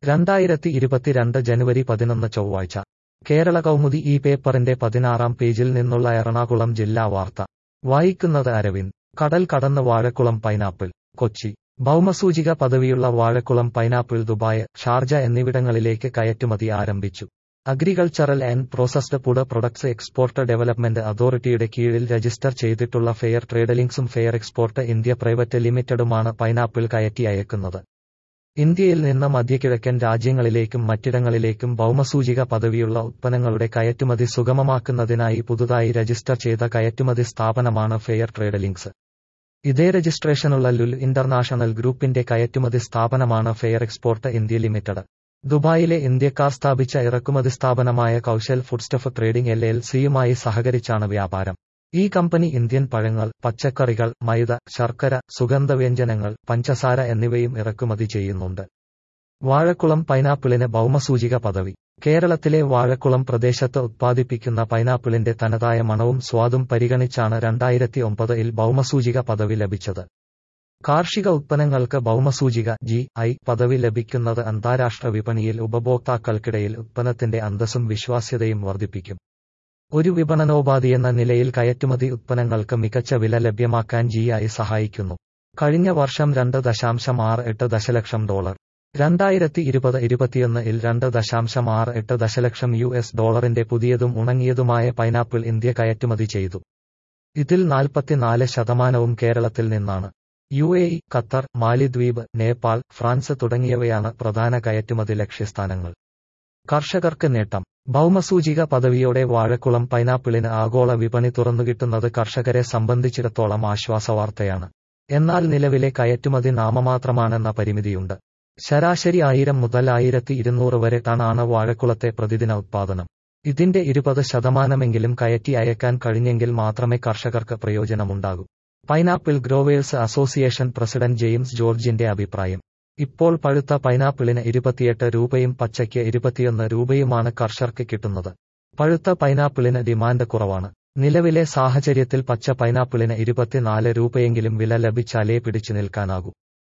രണ്ടായിരത്തി ഇരുപത്തിരണ്ട് ജനുവരി പതിനൊന്ന് ചൊവ്വാഴ്ച കേരള കൗമുദി ഈ പേപ്പറിന്റെ പതിനാറാം പേജിൽ നിന്നുള്ള എറണാകുളം ജില്ലാ വാർത്ത വായിക്കുന്നത് അരവിന്ദ് കടൽ കടന്ന് വാഴക്കുളം പൈനാപ്പിൾ കൊച്ചി ഭൗമസൂചിക പദവിയുള്ള വാഴക്കുളം പൈനാപ്പിൾ ദുബായ് ഷാർജ എന്നിവിടങ്ങളിലേക്ക് കയറ്റുമതി ആരംഭിച്ചു agricultural and processed food products export development അതോറിറ്റിയുടെ കീഴിൽ രജിസ്റ്റർ ചെയ്തിട്ടുള്ള ഫെയർ ട്രേഡലിംഗ്സും ഫെയർ എക്സ്പോർട്ട് ഇന്ത്യ പ്രൈവറ്റ് ലിമിറ്റഡുമാണ് പൈനാപ്പിൾ കയറ്റി അയക്കുന്നത് ഇന്ത്യയിൽ നിന്ന് മധ്യകിഴക്കൻ രാജ്യങ്ങളിലേക്കും മറ്റിടങ്ങളിലേക്കും ഭൗമസൂചിക പദവിയുള്ള ഉത്പന്നങ്ങളുടെ കയറ്റുമതി സുഗമമാക്കുന്നതിനായി പുതുതായി രജിസ്റ്റർ ചെയ്ത കയറ്റുമതി സ്ഥാപനമാണ് ഫെയർ ട്രേഡലിംഗ്സ് ഇതേ രജിസ്ട്രേഷനുള്ള ലുൽ ഇന്റർനാഷണൽ ഗ്രൂപ്പിന്റെ കയറ്റുമതി സ്ഥാപനമാണ് ഫെയർ എക്സ്പോർട്ട് ഇന്ത്യ ലിമിറ്റഡ് ദുബായിലെ ഇന്ത്യക്കാർ സ്ഥാപിച്ച ഇറക്കുമതി സ്ഥാപനമായ Kaushal foodstuff trading L L സിയുമായി സഹകരിച്ചാണ് വ്യാപാരം ഈ കമ്പനി ഇന്ത്യൻ പഴങ്ങൾ പച്ചക്കറികൾ മൈദ ശർക്കര സുഗന്ധവ്യഞ്ജനങ്ങൾ പഞ്ചസാര എന്നിവയും ഇറക്കുമതി ചെയ്യുന്നുണ്ട് വാഴക്കുളം പൈനാപ്പിളിന് ഭൗമസൂചിക പദവി കേരളത്തിലെ വാഴക്കുളം പ്രദേശത്ത് ഉത്പാദിപ്പിക്കുന്ന പൈനാപ്പിളിന്റെ തനതായ മണവും സ്വാദും പരിഗണിച്ചാണ് രണ്ടായിരത്തി ഒമ്പതിൽ ഭൗമസൂചിക പദവി ലഭിച്ചത് കാർഷിക ഉത്പന്നങ്ങൾക്ക് ഭൗമസൂചിക ജി ഐ പദവി ലഭിക്കുന്നത് അന്താരാഷ്ട്ര വിപണിയിൽ ഉപഭോക്താക്കൾക്കിടയിൽ ഉത്പന്നത്തിന്റെ അന്തസ്സും വിശ്വാസ്യതയും വർദ്ധിപ്പിക്കും ഒരു വിപണനോപാധിയെന്ന നിലയിൽ കയറ്റുമതി ഉത്പന്നങ്ങൾക്ക് മികച്ച വില ലഭ്യമാക്കാൻ ജി ഐ സഹായിക്കുന്നു കഴിഞ്ഞ വർഷം രണ്ട് ദശാംശം ആറ് എട്ട് ദശലക്ഷം ഡോളർ രണ്ടായിരത്തി ഇരുപത് ഇരുപത്തിയൊന്ന് ഇൽ രണ്ട് ദശാംശം ആറ് എട്ട് ദശലക്ഷം യു എസ് ഡോളറിന്റെ പുതിയതും ഉണങ്ങിയതുമായ പൈനാപ്പിൾ ഇന്ത്യ കയറ്റുമതി ചെയ്തു ഇതിൽ നാൽപ്പത്തിനാല് ശതമാനവും കേരളത്തിൽ നിന്നാണ് യു എ ഇ ഖത്തർ മാലിദ്വീപ് നേപ്പാൾ ഫ്രാൻസ് തുടങ്ങിയവയാണ് പ്രധാന കയറ്റുമതി ലക്ഷ്യസ്ഥാനങ്ങൾ കർഷകർക്ക് നേട്ടം ഭൗമസൂചിക പദവിയോടെ വാഴക്കുളം പൈനാപ്പിളിന് ആഗോള വിപണി തുറന്നുകിട്ടുന്നത് കർഷകരെ സംബന്ധിച്ചിടത്തോളം ആശ്വാസവാർത്തയാണ് എന്നാൽ നിലവിലെ കയറ്റുമതി നാമമാത്രമാണെന്ന പരിമിതിയുണ്ട് ശരാശരി ആയിരം മുതൽ ആയിരത്തി ഇരുന്നൂറ് വരെ ടണാണ് വാഴക്കുളത്തെ പ്രതിദിന ഉത്പാദനം ഇതിന്റെ ഇരുപത് ശതമാനമെങ്കിലും കയറ്റി അയക്കാൻ കഴിഞ്ഞെങ്കിൽ മാത്രമേ കർഷകർക്ക് പ്രയോജനമുണ്ടാകൂ pineapple growers association president James ജോർജിന്റെ അഭിപ്രായം ഇപ്പോൾ പഴുത്ത പൈനാപ്പിളിന് ഇരുപത്തിയെട്ട് രൂപയും പച്ചയ്ക്ക് ഇരുപത്തിയൊന്ന് രൂപയുമാണ് കർഷകർക്ക് കിട്ടുന്നത് പഴുത്ത പൈനാപ്പിളിന് ഡിമാൻഡ് കുറവാണ് നിലവിലെ സാഹചര്യത്തിൽ പച്ച പൈനാപ്പിളിന് ഇരുപത്തിനാല് രൂപയെങ്കിലും വില ലഭിച്ചാലേ പിടിച്ചു നിൽക്കാനാകൂ